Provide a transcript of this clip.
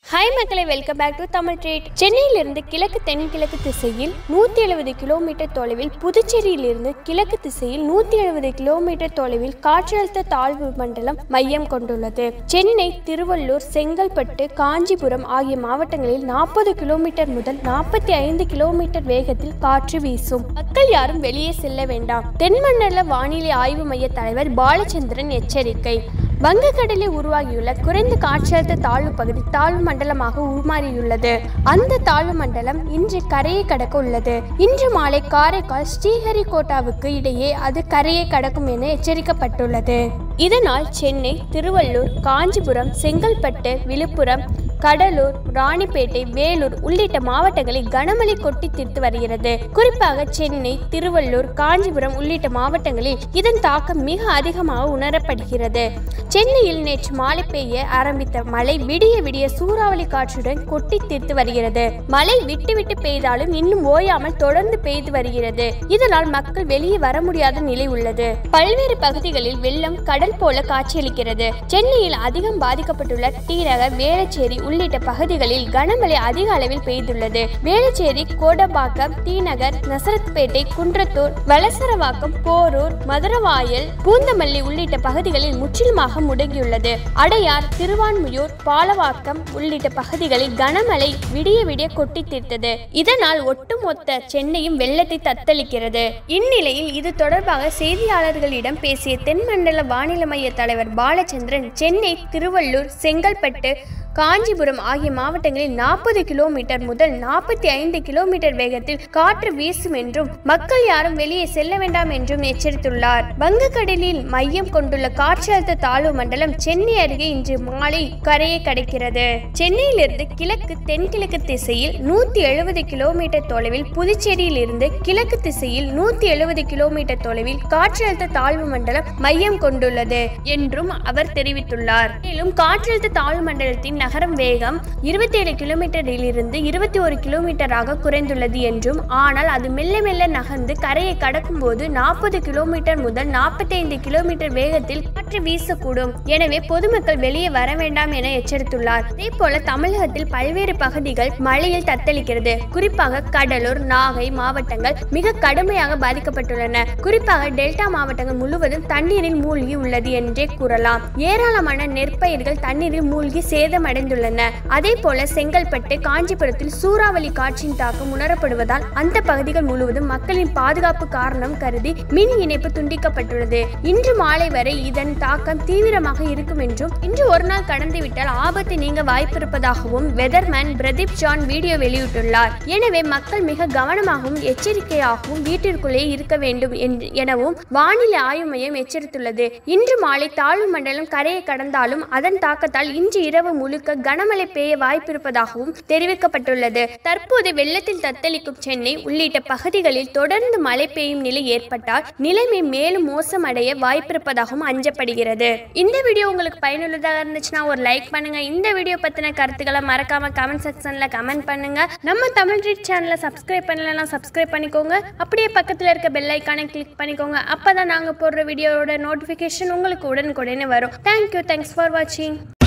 hi மக்களை welcome back to Tamil treat சென்னையிலிருந்து கிழக்கு தென்கிழக்கு திசையில் நூற்றி எழுபது கிலோமீட்டர் தொலைவில் புதுச்சேரியிலிருந்து கிழக்கு திசையில் நூற்றி எழுபது கிலோமீட்டர் தொலைவில் காற்றழுத்த தாழ்வு மண்டலம் மையம் கொண்டுள்ளது சென்னை திருவள்ளூர் செங்கல்பட்டு காஞ்சிபுரம் ஆகிய மாவட்டங்களில் நாற்பது கிலோமீட்டர் முதல் நாற்பத்தி ஐந்து கிலோமீட்டர் வேகத்தில் காற்று வீசும் மக்கள் யாரும் வெளியே செல்ல வேண்டாம் தென்மண்டல வானிலை ஆய்வு மைய தலைவர் பாலச்சந்திரன் எச்சரிக்கை வங்கக்கடலில் உருவாகியுள்ள குறைந்த காற்றழுத்த தாழ்வு பகுதி தாழ்வு மண்டலமாக உருமாறியுள்ளது அந்த தாழ்வு மண்டலம் இன்று கரையை கடக்க உள்ளது இன்று மாலை காரைக்கால் ஸ்ரீஹரிகோட்டாவுக்கு இடையே அது கரையை கடக்கும் என எச்சரிக்கப்பட்டுள்ளது இதனால் சென்னை திருவள்ளூர் காஞ்சிபுரம் செங்கல்பட்டு விழுப்புரம் கடலூர் ராணிப்பேட்டை வேலூர் உள்ளிட்ட மாவட்டங்களில் கனமழை கொட்டி தீர்த்து வருகிறது குறிப்பாக சென்னை திருவள்ளூர் காஞ்சிபுரம் உள்ளிட்ட மாவட்டங்களில் இதன் தாக்கம் மிக அதிகமாக உணரப்படுகிறது சென்னையில் நேற்று மாலை பெய்ய ஆரம்பித்த மழை விடிய விடிய சூறாவளி காற்றுடன் கொட்டி தீர்த்து வருகிறது மழை விட்டு விட்டு பெய்தாலும் இன்னும் ஓயாமல் தொடர்ந்து பெய்து வருகிறது இதனால் மக்கள் வெளியே வர முடியாத நிலை உள்ளது பல்வேறு பகுதிகளில் வெள்ளம் கடல் போல காட்சியளிக்கிறது சென்னையில் அதிகம் பாதிக்கப்பட்டுள்ள டி நகர் வேளச்சேரி உள்ளிட்ட பகுதிகளில் கனமழை அதிக அளவில் பெய்துள்ளது வேளச்சேரி கோடம்பாக்கம் டி நகர் நசரத்பேட்டை குன்றத்தூர் வலசரவாக்கம் போரூர் மதுரவாயல் பூந்தமல்லி உள்ளிட்ட பகுதிகளில் முற்றிலுமாக முடங்கியுள்ளது அடையார் திருவான்மியூர் பாலவாக்கம் உள்ளிட்ட பகுதிகளில் கனமழை விடிய விடிய கொட்டி தீர்த்தது இதனால் ஒட்டுமொத்த சென்னையும் வெள்ளத்தை தத்தளிக்கிறது இந்நிலையில் இது தொடர்பாக செய்தியாளர்களிடம் பேசிய தென்மண்டல வானிலை மைய தலைவர் பாலச்சந்திரன் சென்னை திருவள்ளூர் செங்கல்பட்டு காஞ்சிபுரம் ஆகிய மாவட்டங்களில் நாற்பது கிலோமீட்டர் முதல் நாற்பத்தி ஐந்து கிலோமீட்டர் வேகத்தில் காற்று வீசும் என்றும் மக்கள் யாரும் வெளியே செல்ல வேண்டாம் என்றும் எச்சரித்துள்ளார் வங்கக்கடலில் மையம் கொண்டுள்ள காற்றழுத்த தாழ்வு மண்டலம் சென்னை அருகே இன்று மாலை கரையை கடக்கிறது சென்னையிலிருந்து கிழக்கு தென்கிழக்கு திசையில் நூத்தி எழுபது கிலோமீட்டர் தொலைவில் புதுச்சேரியில் இருந்து கிழக்கு திசையில் நூத்தி எழுபது கிலோமீட்டர் தொலைவில் காற்றழுத்த தாழ்வு மண்டலம் மையம் கொண்டுள்ளது என்றும் அவர் தெரிவித்துள்ளார் மேலும் காற்றழுத்த தாழ்வு மண்டலத்தின் நகரம் வேகம் இருபத்தி ஏழு கிலோமீட்டரில் இருந்து இருபத்தி ஒரு கிலோமீட்டராக குறைந்துள்ளது என்றும் ஆனால் அது மெல்ல மெல்ல நகர்ந்து கரையை கடக்கும் போது நாற்பது கிலோமீட்டர் முதல் நாற்பத்தி ஐந்து கிலோமீட்டர் வேகத்தில் காற்று வீசக்கூடும் எனவே பொதுமக்கள் வெளியே வர வேண்டாம் என எச்சரித்துள்ளார் அதே போல தமிழகத்தில் பல்வேறு பகுதிகள் மழையில் தத்தளிக்கிறது குறிப்பாக கடலூர் நாகை மாவட்டங்கள் மிக கடுமையாக பாதிக்கப்பட்டுள்ளன குறிப்பாக டெல்டா மாவட்டங்கள் முழுவதும் தண்ணீரில் மூழ்கி உள்ளது என்றே கூறலாம் ஏராளமான நெற்பயிர்கள் தண்ணீரில் மூழ்கி சேதம் அடைந்துள்ளன அதே போல செங்கல்பட்டு காஞ்சிபுரத்தில் சூறாவளி காற்றின் தாக்கம் உணரப்படுவதால் அந்த பகுதிகள் முழுவதும் மக்களின் பாதுகாப்பு காரணம் கருதி மின் இணைப்பு துண்டிக்கப்பட்டுள்ளது இன்று மாலை வரை இதன் தாக்கம் தீவிரமாக இருக்கும் என்றும் இன்று ஒரு நாள் கடந்துவிட்டால் ஆபத்து நீங்க வாய்ப்பிருப்பதாகவும் வெதர்மேன் பிரதீப் ஜான் வீடியோ வெளியிட்டுள்ளார் எனவே மக்கள் மிக கவனமாகவும் எச்சரிக்கையாகவும் வீட்டிற்குள்ளே இருக்க வேண்டும் என்று- எனவும் வானிலை ஆய்வு மையம் எச்சரித்துள்ளது இன்று மாலை தாழ்வு மண்டலம் கரையை கடந்தாலும் அதன் தாக்கத்தால் இன்று இரவு முழுக்க கனமழை பெய்ய வாய்ப்பிருப்பதாகவும் தெரிவிக்கப்பட்டுள்ளது தற்போது வெள்ளத்தில் தத்தளிக்கும் சென்னை உள்ளிட்ட பகுதிகளில் தொடர்ந்து மழை பெய்யும் நிலை ஏற்பட்டால் நிலைமை மேலும் மோசமடைய வாய்ப்பிருப்பதாகவும் அஞ்சப்படுகிறது இந்த வீடியோ உங்களுக்கு பயனுள்ளதாக இருந்துச்சுன்னா ஒரு லைக் பண்ணுங்க இந்த வீடியோ பத்தின கருத்துக்களை மறக்காம கமெண்ட் செக்ஷன்ல கமெண்ட் பண்ணுங்க நம்ம தமிழ் ரீட் சேனலை சப்ஸ்கிரைப் பண்ணலன்னா சப்ஸ்கிரைப் பண்ணிக்கோங்க அப்படியே பக்கத்துல இருக்க பெல் ஐக்கானை கிளிக் பண்ணிக்கோங்க அப்பதான் நாங்க போடுற வீடியோவோட நோட்டிபிகேஷன் உங்களுக்கு உடனுக்குடனே வரும் தேங்க்யூ தேங்க்ஸ் ஃபார் வாட்சிங்